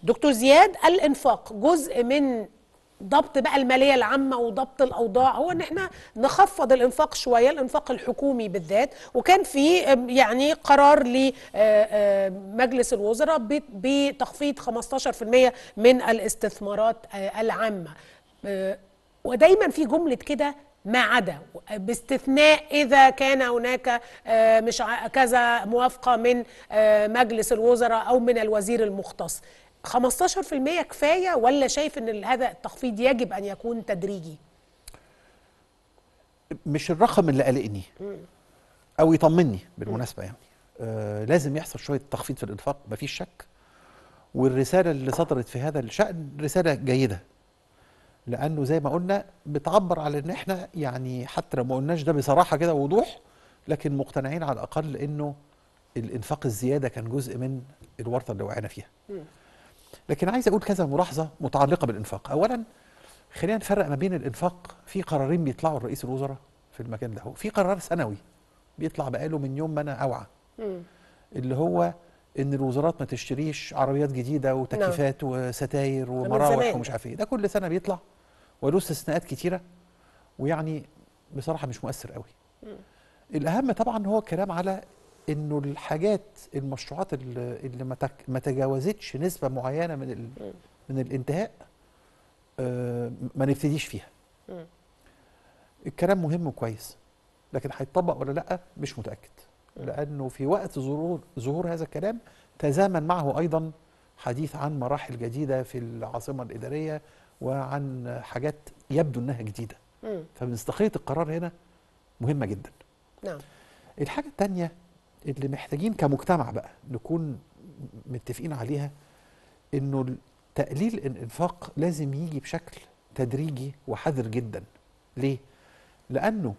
دكتور زياد الانفاق جزء من ضبط بقى الماليه العامه وضبط الاوضاع هو ان احنا نخفض الانفاق شويه الانفاق الحكومي بالذات وكان في أم، يعني قرار لمجلس الوزراء ب- بتخفيض 15% من الاستثمارات آه، العامه آه، ودايما في جمله كده ما عدا باستثناء اذا كان هناك آه، مش ع- كذا موافقه من آه، مجلس الوزراء او من الوزير المختص 15% كفايه ولا شايف ان ال- هذا التخفيض يجب ان يكون تدريجي مش الرقم اللي قلقني او يطمني بالمناسبه يعني آه لازم يحصل شويه تخفيض في الانفاق مفيش شك والرساله اللي صدرت في هذا الشان رساله جيده لانه زي ما قلنا بتعبر على ان احنا يعني حتى لو ما قلناش ده بصراحه كده ووضوح لكن مقتنعين على الاقل انه الانفاق الزياده كان جزء من الورطه اللي وقعنا فيها لكن عايز اقول كذا ملاحظه متعلقه بالانفاق اولا خلينا نفرق ما بين الانفاق في قرارين بيطلعوا لرئيس الوزراء في المكان ده في قرار سنوي بيطلع بقاله من يوم ما انا اوعى اللي هو ان الوزارات ما تشتريش عربيات جديده وتكييفات وستاير ومراوح زمان. ومش عارف ايه ده كل سنه بيطلع وله استثناءات كتيره ويعني بصراحه مش مؤثر قوي الاهم طبعا هو الكلام على انه الحاجات المشروعات اللي اللي ما تك- ما تجاوزتش نسبه معينه من ال من الانتهاء آه، ما نبتديش فيها الكلام مهم وكويس لكن هيتطبق ولا لا مش متاكد لانه في وقت ظهور ظهور هذا الكلام تزامن معه ايضا حديث عن مراحل جديده في العاصمه الاداريه وعن حاجات يبدو انها جديده مم. فمصداقيه القرار هنا مهمه جدا نعم الحاجة التانية اللي محتاجين كمجتمع بقى نكون متفقين عليها انه تقليل الانفاق لازم يجي بشكل تدريجي وحذر جدا ليه لانه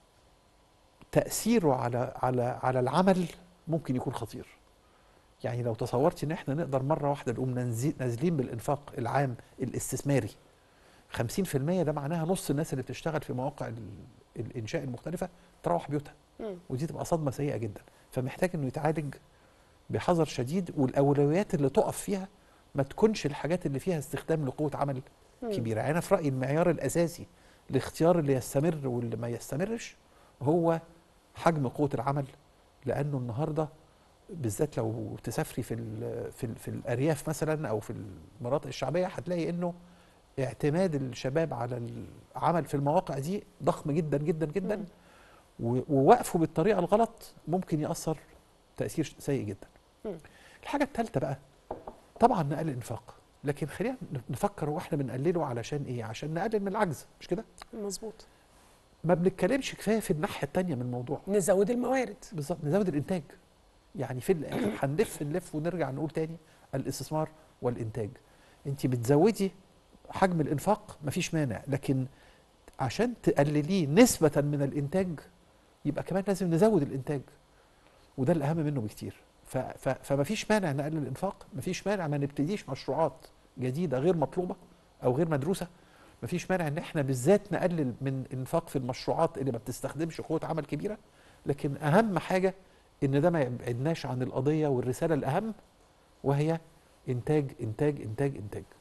تاثيره على على على العمل ممكن يكون خطير يعني لو تصورت ان احنا نقدر مره واحده نقوم ننزي- نازلين بالانفاق العام الاستثماري 50% ده معناها نص الناس اللي بتشتغل في مواقع ال- الانشاء المختلفه تروح بيوتها مم. ودي تبقى صدمه سيئه جدا فمحتاج انه يتعالج بحذر شديد والاولويات اللي تقف فيها ما تكونش الحاجات اللي فيها استخدام لقوه عمل كبيره يعني انا في رايي المعيار الاساسي لاختيار اللي يستمر واللي ما يستمرش هو حجم قوه العمل لانه النهارده بالذات لو تسافري في ال في ال في الارياف مثلا او في المناطق الشعبيه هتلاقي انه اعتماد الشباب على العمل في المواقع دي ضخم جدا جدا جدا و- ووقفه بالطريقه الغلط ممكن ياثر تاثير سيء جدا مم. الحاجه الثالثه بقى طبعا نقلل الانفاق لكن خلينا نفكر واحنا بنقلله علشان ايه عشان نقلل من العجز مش كده مظبوط ما بنتكلمش كفايه في الناحيه الثانيه من الموضوع نزود الموارد بالظبط نزود الانتاج يعني في الاخر هنلف نلف ونرجع نقول تاني الاستثمار والانتاج انت بتزودي حجم الانفاق مفيش مانع لكن عشان تقلليه نسبة من الانتاج يبقى كمان لازم نزود الانتاج وده الاهم منه بكتير ف ف فمفيش مانع نقلل الانفاق مفيش مانع ما نبتديش مشروعات جديدة غير مطلوبة او غير مدروسة مفيش مانع ان احنا بالذات نقلل من انفاق في المشروعات اللي ما بتستخدمش قوة عمل كبيرة لكن اهم حاجة ان ده ما يبعدناش عن القضية والرسالة الاهم وهي انتاج انتاج انتاج انتاج